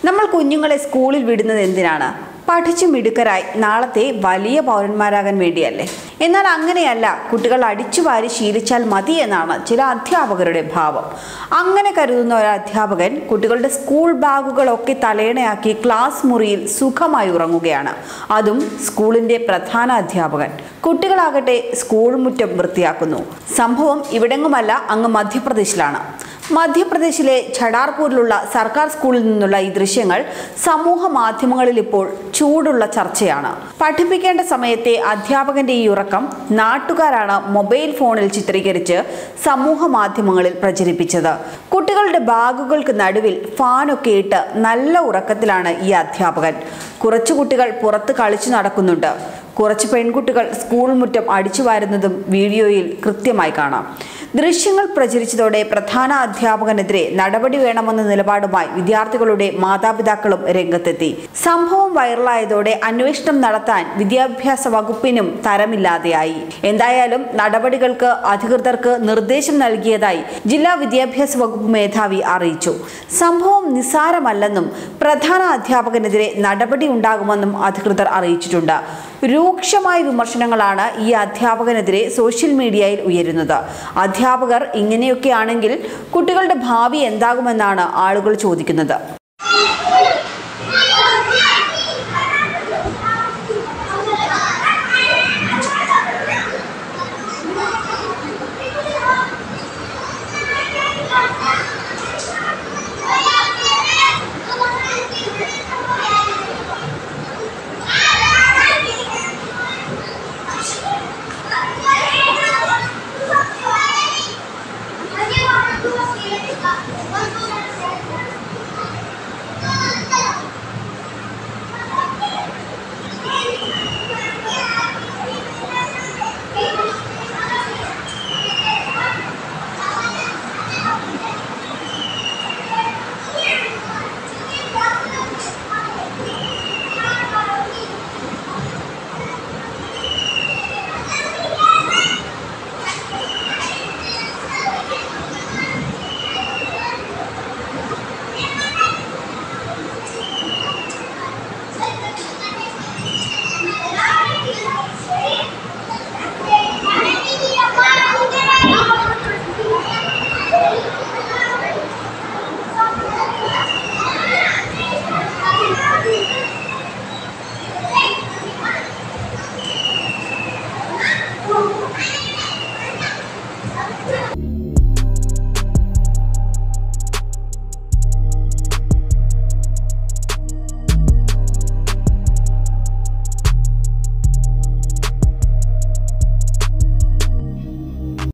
നമ്മൾ കുഞ്ഞുങ്ങളെ സ്കൂളിൽ വിടുന്നത് എന്തിനാണ് പഠിച്ചു മിടുക്കരായി നാളത്തെ വലിയ പൗരന്മാരാകാൻ വേണ്ടിയല്ലേ എന്നാൽ അങ്ങനെയല്ല കുട്ടികൾ അടിച്ചുവാരി ശീലിച്ചാൽ മതി എന്നാണ് ചില അധ്യാപകരുടെ ഭാവം അങ്ങനെ കരുതുന്ന ഒരു അധ്യാപകൻ കുട്ടികളുടെ സ്കൂൾ ബാഗുകളൊക്കെ തലേണയാക്കി ക്ലാസ് മുറിയിൽ സുഖമായി ഉറങ്ങുകയാണ് അതും സ്കൂളിന്റെ പ്രധാന അധ്യാപകൻ കുട്ടികളാകട്ടെ സ്കൂൾ മുറ്റം വൃത്തിയാക്കുന്നു സംഭവം ഇവിടെങ്ങുമല്ല അങ്ങ് മധ്യപ്രദേശിലാണ് മധ്യപ്രദേശിലെ ഛടാർപൂരിലുള്ള സർക്കാർ സ്കൂളിൽ നിന്നുള്ള ഈ ദൃശ്യങ്ങൾ സമൂഹ മാധ്യമങ്ങളിൽ ഇപ്പോൾ ചൂടുള്ള ചർച്ചയാണ് പഠിപ്പിക്കേണ്ട സമയത്തെ അധ്യാപകന്റെ ഈ ഉറക്കം നാട്ടുകാരാണ് മൊബൈൽ ഫോണിൽ ചിത്രീകരിച്ച് സമൂഹ മാധ്യമങ്ങളിൽ പ്രചരിപ്പിച്ചത് കുട്ടികളുടെ ബാഗുകൾക്ക് നടുവിൽ ഫാനൊക്കെ ഇട്ട് നല്ല ഉറക്കത്തിലാണ് ഈ അധ്യാപകൻ കുറച്ചു കുട്ടികൾ പുറത്ത് കളിച്ചു നടക്കുന്നുണ്ട് കുറച്ച് പെൺകുട്ടികൾ സ്കൂൾ മുറ്റം അടിച്ചു വാരുന്നതും വീഡിയോയിൽ കൃത്യമായി കാണാം ദൃശ്യങ്ങൾ പ്രചരിച്ചതോടെ പ്രധാന അധ്യാപകനെതിരെ നടപടി വേണമെന്ന നിലപാടുമായി വിദ്യാർത്ഥികളുടെ മാതാപിതാക്കളും രംഗത്തെത്തി സംഭവം വൈറലായതോടെ അന്വേഷണം നടത്താൻ വിദ്യാഭ്യാസ വകുപ്പിനും തരമില്ലാതെയായി എന്തായാലും നടപടികൾക്ക് അധികൃതർക്ക് നിർദ്ദേശം നൽകിയതായി ജില്ലാ വിദ്യാഭ്യാസ വകുപ്പ് മേധാവി അറിയിച്ചു സംഭവം നിസ്സാരമല്ലെന്നും പ്രധാന അധ്യാപകനെതിരെ നടപടി ഉണ്ടാകുമെന്നും അധികൃതർ അറിയിച്ചിട്ടുണ്ട് രൂക്ഷമായ വിമർശനങ്ങളാണ് ഈ അധ്യാപകനെതിരെ സോഷ്യൽ മീഡിയയിൽ ഉയരുന്നത് അധ്യാപകർ ഇങ്ങനെയൊക്കെയാണെങ്കിൽ കുട്ടികളുടെ ഭാവി എന്താകുമെന്നാണ് ആളുകൾ ചോദിക്കുന്നത്